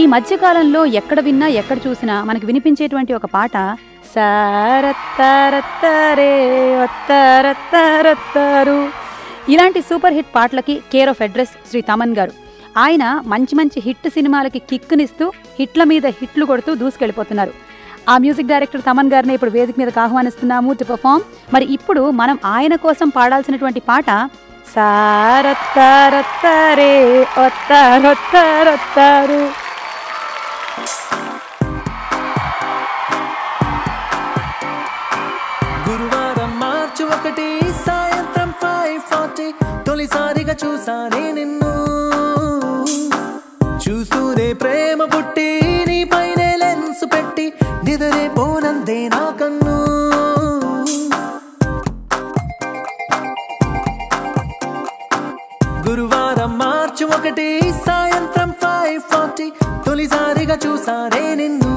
మధ్యకాలంలో ఎక్కడ విన్నా ఎక్కడ చూసినా మనకు వినిపించేటువంటి ఒక పాట సారత్తరత్తరే వత్తరత్తరత్తరు ఇలాంటి సూపర్ హిట్ పాటలకి care of address Shri Thaman garu ఆయన మంచి మంచి హిట్ సినిమాలకి కిక్కునిస్తూ హిట్ల మీద హిట్లు కొడుతూ దూసుకెళ్ళిపోతున్నారు ఆ మ్యూజిక్ డైరెక్టర్ తమన్ గారిని ఇప్పుడు వేదిక మీదకి ఆహ్వానిస్తున్నాము టు పర్ఫామ్ మరి ఇప్పుడు మనం ఆయన కోసం పాడాల్సినటువంటి పాట సారత్తరత్తరే ఒత్తరొత్తరొత్తరు గురువారం మార్చి ఒకటి సాయంత్రం ఫైవ్ ఫార్టీ తొలిసారిగా చూసానే నిన్ను చూస్తూనే ప్రేమ పుట్టి నీ పైనే లెన్స్ పెట్టి నిదరే పోనందే నా కన్ను గురువారం మార్చి ఒకటి సాయంత్రం ఫైవ్ ఫార్టీ తొలిసారిగా చూసానే నిన్ను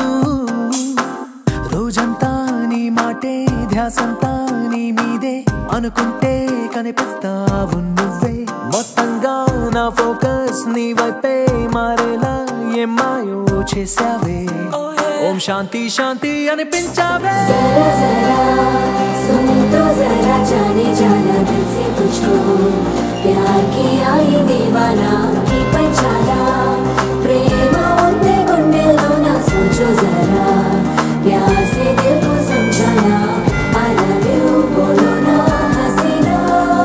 రోజంతా నీ మాటే ధ్యాసంతా నీ మీదే అనుకుంటే కనిపిస్తావు నువ్వే మొత్తంగా నా ఫోకస్ నీ వైపే మారేలా ఏం మాయో చేసావే ఓం శాంతి శాంతి అనిపించావే जरा जरा सुन तो जरा जाने जाना दिल से तुझको प्यार किया ये दीवाना की पहचाना प्रेम उन्ने गुंडे ना सोचो जरा प्यार से दिल को समझाना I love you बोलो ना हसीना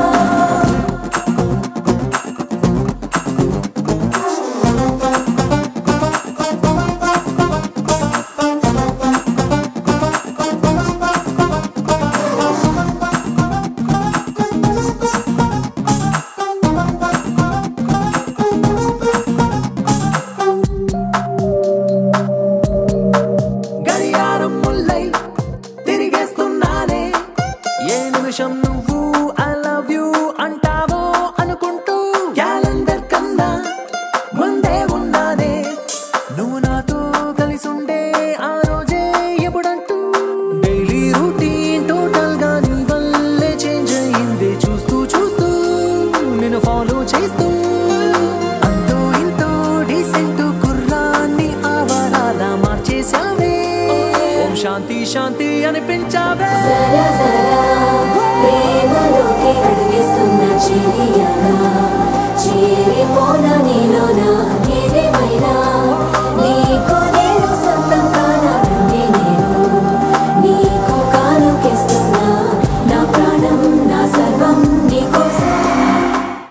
గడియారం ముల్లై తిరిగేస్తున్నానే ఏ నిమిషం నువ్వు ఐ లవ్ యూ అంటావో అనుకుంటూ క్యాలెండర్ కన్నా ముందే ఉన్నానే నువ్వు నాతో కలిసి ఉండే ఆ రోజే ఎప్పుడంటూ డైలీ రూటీన్ టోటల్ గా నీ వల్లే చేంజ్ అయింది చూస్తూ చూస్తూ నేను ఫాలో చేస్తూ అంతో ఇంతో డీసెంట్ కుర్రాన్ని ఆవరాల మార్చేశావే ఓం శాంతి శాంతి అనిపించావే జరా జరా ప్రేమలోకి అడిగేస్తున్న చెలియా